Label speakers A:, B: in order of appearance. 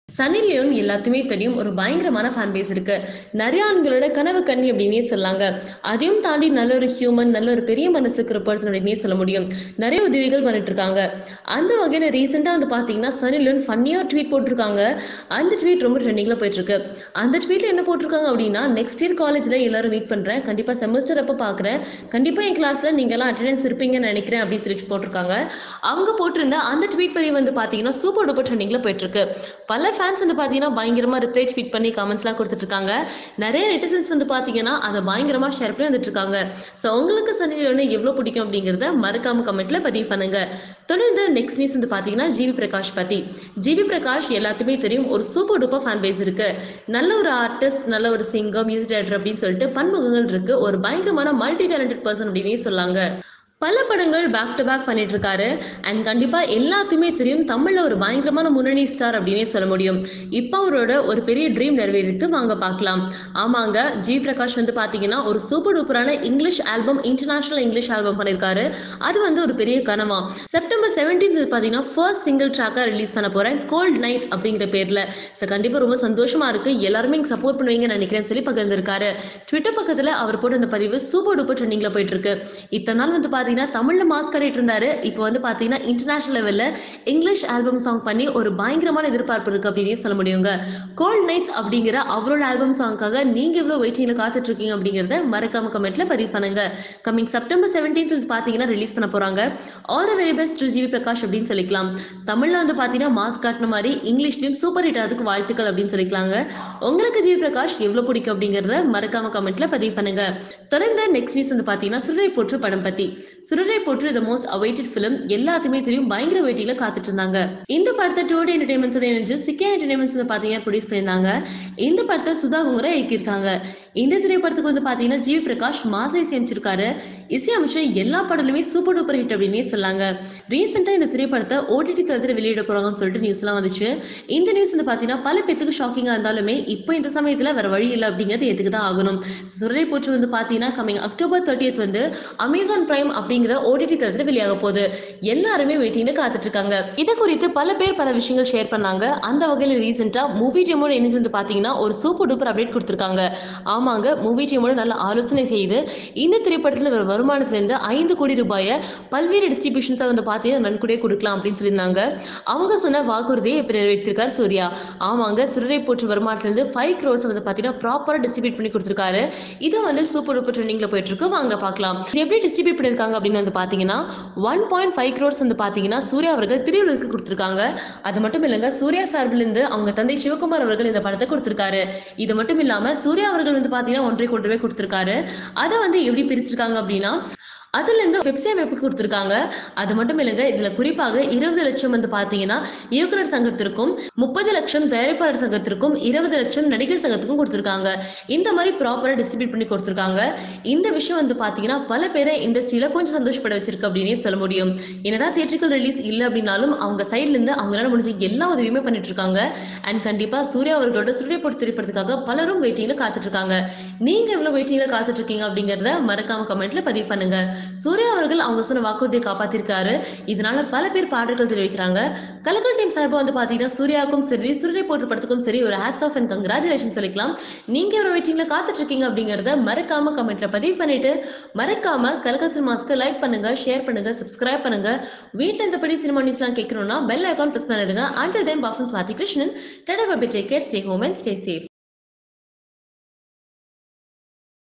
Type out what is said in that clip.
A: Sunny Leon எல்லாத்துமே தெரியும் ஒரு பயங்கரமான ஃபேன் பேஸ் இருக்கு நிறைய ஆண்களோட கனவு கண்ணி அப்படின்னே சொல்லாங்க அதையும் தாண்டி நல்ல ஒரு ஹியூமன் நல்ல ஒரு பெரிய மனசு இருக்கிற பர்சன் அப்படின்னே சொல்ல முடியும் நிறைய உதவிகள் பண்ணிட்டு இருக்காங்க அந்த வகையில் ரீசெண்டாக வந்து பார்த்தீங்கன்னா சன்னி லியோன் ஃபன்னியாக ஒரு ட்வீட் போட்டிருக்காங்க அந்த ட்வீட் ரொம்ப ட்ரெண்டிங்கில் போயிட்டு இருக்கு அந்த ட்வீட்ல என்ன போட்டிருக்காங்க அப்படின்னா நெக்ஸ்ட் இயர் காலேஜில் எல்லாரும் மீட் பண்ணுறேன் கண்டிப்பாக செமஸ்டர் அப்போ பார்க்குறேன் கண்டிப்பாக என் கிளாஸில் நீங்கள்லாம் அட்டெண்டன்ஸ் இருப்பீங்கன்னு நினைக்கிறேன் அப்படின்னு சொல்லி போட்டிருக்காங்க அவங்க போட்டிருந்த அந்த ட்வீட் பதிவு வந்து பார்த்தீங்கன்னா சூப்பர் டூப்பர் ட்ரெண்டிங்கில் போயிட்டு இருக்கு பல ஃபேன்ஸ் வந்து பார்த்தீங்கன்னா பயங்கரமாக ரிப்ளை ட்வீட் பண்ணி கமெண்ட்ஸ்லாம் கொடுத்துட்டு இருக்காங்க நிறைய நெட்டிசன்ஸ் வந்து பார்த்தீங்கன்னா அதை பயங்கரமாக ஷேர் பண்ணி வந்துட்டு இருக்காங்க ஸோ உங்களுக்கு சன்னி லியோனை எவ்வளோ பிடிக்கும் அப்படிங்கிறத மறக்காம கமெண்ட்ல பதிவு பண்ணுங்க தொடர்ந்து நெக்ஸ்ட் நியூஸ் வந்து பார்த்தீங்கன்னா ஜிவி பிரகாஷ் பத்தி ஜிவி பிரகாஷ் எல்லாத்துமே தெரியும் ஒரு சூப்பர் டூப்பர் ஃபேன் பேஸ் இருக்கு நல்ல ஒரு ஆர்டிஸ்ட் நல்ல ஒரு சிங்கர் மியூசிக் டைரக்டர் அப்படின்னு சொல்லிட்டு பன்முகங்கள் இருக்கு ஒரு பயங்கரமான மல்டி டேலண்டட் பர்சன் அப்படின்னே சொல்லாங்க பல படங்கள் பேக் டு பேக் பண்ணிட்டு இருக்காரு அண்ட் கண்டிப்பா எல்லாத்துக்குமே தெரியும் தமிழ்ல ஒரு பயங்கரமான முன்னணி ஸ்டார் அப்படின்னே சொல்ல முடியும் இப்போ அவரோட ஒரு பெரிய ட்ரீம் நிறைவேறிருக்கு வாங்க பார்க்கலாம் ஆமாங்க ஜி பிரகாஷ் வந்து பாத்தீங்கன்னா ஒரு சூப்பர் டூப்பரான English album international English album பண்ணியிருக்காரு அது வந்து ஒரு பெரிய கனவா செப்டம்பர் செவன்டீன்த் பாத்தீங்கன்னா ஃபர்ஸ்ட் சிங்கிள் ட்ராக்கா ரிலீஸ் பண்ண போறேன் கோல்ட் நைட்ஸ் அப்படிங்கிற பேர்ல ஸோ கண்டிப்பா ரொம்ப சந்தோஷமா இருக்கு எல்லாருமே இங்க சப்போர்ட் பண்ணுவீங்கன்னு நினைக்கிறேன்னு சொல்லி பகிர்ந்திருக்காரு ட்விட்டர் பக்கத்துல அவர் போட்ட அந்த பதிவு சூப்பர் டூப்பர் ட்ரெண்டிங்ல போயிட்டு இருக்கு இத்தனை நாள் வந்து பார்த்தீங்கன்னா தமிழில் மாஸ் கட்டிட்டு இருந்தாரு இப்போ வந்து பார்த்தீங்கன்னா இன்டர்நேஷனல் லெவலில் இங்கிலீஷ் ஆல்பம் சாங் பண்ணி ஒரு பயங்கரமான எதிர்பார்ப்பு இருக்கு அப்படின்னே சொல்ல முடியுங்க கோல்ட் நைட்ஸ் அப்படிங்கிற அவரோட ஆல்பம் சாங்காக நீங்க எவ்வளோ வெயிட்டிங்கில் காத்துட்டு இருக்கீங்க அப்படிங்கிறத மறக்காம கமெண்ட்ல பதிவு பண்ணுங்க கமிங் செப்டம்பர் செவன்டீன்த் வந்து பார்த்தீங்கன்னா ரிலீஸ் பண்ண போறாங்க all the very best to GV Prakash அப்படின்னு சொல்லிக்கலாம் தமிழ்ல வந்து பார்த்தீங்கன்னா மாஸ் காட்டின மாதிரி இங்கிலீஷ்லயும் சூப்பர் ஹிட் அதுக்கு வாழ்த்துக்கள் அப்படின்னு சொல்லிக்கலாங்க உங்களுக்கு ஜிவி பிரகாஷ் எவ்வளோ பிடிக்கும் அப்படிங்கிறத மறக்காம கமெண்ட்ல பதிவு பண்ணுங்க தொடர்ந்து நெக்ஸ்ட் நியூஸ் வந்து பார்த்தீங்கன்னா சுரரை போற்று படம் பத்தி சுரரை போற்று த மோஸ்ட் அவைட்டட் ஃபிலிம் எல்லாத்துக்குமே தெரியும் பயங்கர வெயிட்டில காத்துட்டு இருந்தாங்க இந்த படத்தை டோடி என்டர்டைன்மெண்ட்ஸோட இணைஞ்சு சிக்கே என்டர்டைன்மெண்ட்ஸ் வந்து பார்த்தீங்கன்னா ப்ரொடியூஸ் பண்ணியிருந்தாங்க இந்த படத்தை சுதா குங்கரை இயக்கியிருக்காங்க இந்த திரைப்படத்துக்கு வந்து பார்த்தீங்கன்னா ஜிவி பிரகாஷ் மாசை இசையமைச்சிருக்காரு இசையமைச்ச எல்லா படலுமே சூப்பர் டூப்பர் ஹிட் அப்படின்னே சொல்லாங்க ரீசெண்டாக இந்த திரைப்படத்தை ஓடிடி தளத்தில் வெளியிட போறாங்கன்னு சொல்லிட்டு நியூஸ்லாம் வந்துச்சு இந்த நியூஸ் வந்து பார்த்தீங்கன்னா பல பேத்துக்கு ஷாக்கிங்காக இருந்தாலுமே இப்போ இந்த சமயத்தில் வேற வழி இல்லை அப்படிங்கிறது எதுக்கு தான் ஆகணும் சுரரை போற்று வந்து பார்த்தீங்கன்னா கமிங் அக்டோபர் தேர்ட்டியத் வந்து அமேசான் பிரைம் அப்படிங்கிற ஓடிடி தளத்தில் வெளியாக போகுது எல்லாருமே வெயிட்டிங்ல காத்துட்டு இருக்காங்க இதை குறித்து பல பேர் பல விஷயங்கள் ஷேர் பண்ணாங்க அந்த வகையில் ரீசெண்டா மூவி டீமோட இணைஞ்சு வந்து பார்த்தீங்கன்னா ஒரு சூப்பர் டூப்பர் அப்டேட் கொடுத்துருக்காங்க ஆமாங்க மூவி டீமோட நல்ல ஆலோசனை செய்து இந்த திரைப்படத்தில் வர வருமானத்திலிருந்து ஐந்து கோடி ரூபாயை பல்வேறு டிஸ்ட்ரிபியூஷன்ஸாக வந்து பார்த்தீங்கன்னா நன்கொடையே கொடுக்கலாம் அப்படின்னு சொல்லியிருந்தாங்க அவங்க சொன்ன வாக்குறுதியை இப்போ நிறைவேற்றிருக்காரு சூர்யா ஆமாங்க சிறுரை போற்று வருமானத்திலிருந்து ஃபைவ் க்ரோர்ஸ் வந்து பார்த்தீங்கன்னா ப்ராப்பராக டிஸ்ட்ரிபியூட் பண்ணி கொடுத்துருக்காரு இது வந்து சூப்பர் டூப்பர் ட்ரெண்டிங்கில் போயிட்டு இருக்கு வாங்க பார்க்கலாம் இது எப்படி டிஸ்ட்ரிபியூட் பண்ணியிருக்காங்க அப்படின்னு வந்து பார்த்தீங்கன்னா ஒன் பாயிண்ட் ஃபைவ் க்ரோர்ஸ் வந்து பார்த்தீங்கன்னா சூர்யா அவர்கள் திருவள்ளுவருக்கு கொடுத்துருக்காங்க அது மட்டும் இல்லைங்க சூர்யா சார்பிலிருந்து அவங்க தந்தை சிவகுமார் அவர்கள் இந்த படத்தை கொடுத்துருக்காரு இது மட்டும் இல்லாமல் சூர்யா அவர்கள் வந்து பார்த்தீங்கன்னா ஒன்றரை கோடி ரூபாய் கொடுத்துருக்காரு அதை வந்து எப்படி பிரிச்சிருக்காங்க அப்படின்னா அதுல இருந்து வெப்சைட் அமைப்புக்கு கொடுத்துருக்காங்க அது மட்டும் இல்லைங்க இதுல குறிப்பாக இருபது லட்சம் வந்து பாத்தீங்கன்னா இயக்குனர் சங்கத்திற்கும் முப்பது லட்சம் தயாரிப்பாளர் சங்கத்திற்கும் இருபது லட்சம் நடிகர் சங்கத்துக்கும் கொடுத்துருக்காங்க இந்த மாதிரி ப்ராப்பரா டிஸ்ட்ரிபியூட் பண்ணி கொடுத்துருக்காங்க இந்த விஷயம் வந்து பாத்தீங்கன்னா பல பேரை இண்டஸ்ட்ரியில கொஞ்சம் சந்தோஷப்பட வச்சிருக்கு அப்படின்னே சொல்ல முடியும் என்னதான் தியேட்டர்கள் ரிலீஸ் இல்லை அப்படின்னாலும் அவங்க சைட்ல இருந்து அவங்களால முடிஞ்ச எல்லா உதவியுமே பண்ணிட்டு இருக்காங்க அண்ட் கண்டிப்பா சூர்யா அவர்களோட சூரிய போட்டு திரைப்படத்துக்காக பலரும் வெயிட்டிங்ல காத்துட்டு இருக்காங்க நீங்க எவ்வளவு வெயிட்டிங்ல காத்துட்டு இருக்கீங்க அப்படிங்கறத மறக்காம கமெண்ட்ல பதிவு பண்ணுங்க சூர்யா அவர்கள் அவங்க சொன்ன வாக்குறுதியை காப்பாத்திருக்காரு இதனால பல பேர் பாடல்கள் தெரிவிக்கிறாங்க கலக்கல் டீம் சார்பாக வந்து பாத்தீங்கன்னா சூர்யாவுக்கும் சரி சூரிய போட்டு படத்துக்கும் சரி ஒரு ஹேட்ஸ் ஆஃப் அண்ட் கங்க்ராச்சுலேஷன் சொல்லிக்கலாம் நீங்க எவ்வளவு வெயிட்டிங்ல காத்துட்டு இருக்கீங்க அப்படிங்கறத மறக்காம கமெண்ட்ல பதிவு பண்ணிட்டு மறக்காம கலக்கல் சினிமாஸ்க்கு லைக் பண்ணுங்க ஷேர் பண்ணுங்க சப்ஸ்கிரைப் பண்ணுங்க வீட்டுல இந்த படி சினிமா நியூஸ்லாம் கேட்கணும்னா பெல் ஐக்கான் பிரஸ் பண்ணிடுங்க அண்டர் டைம் பஃபன் சுவாதி கிருஷ்ணன் டடா பபி take care stay home and stay safe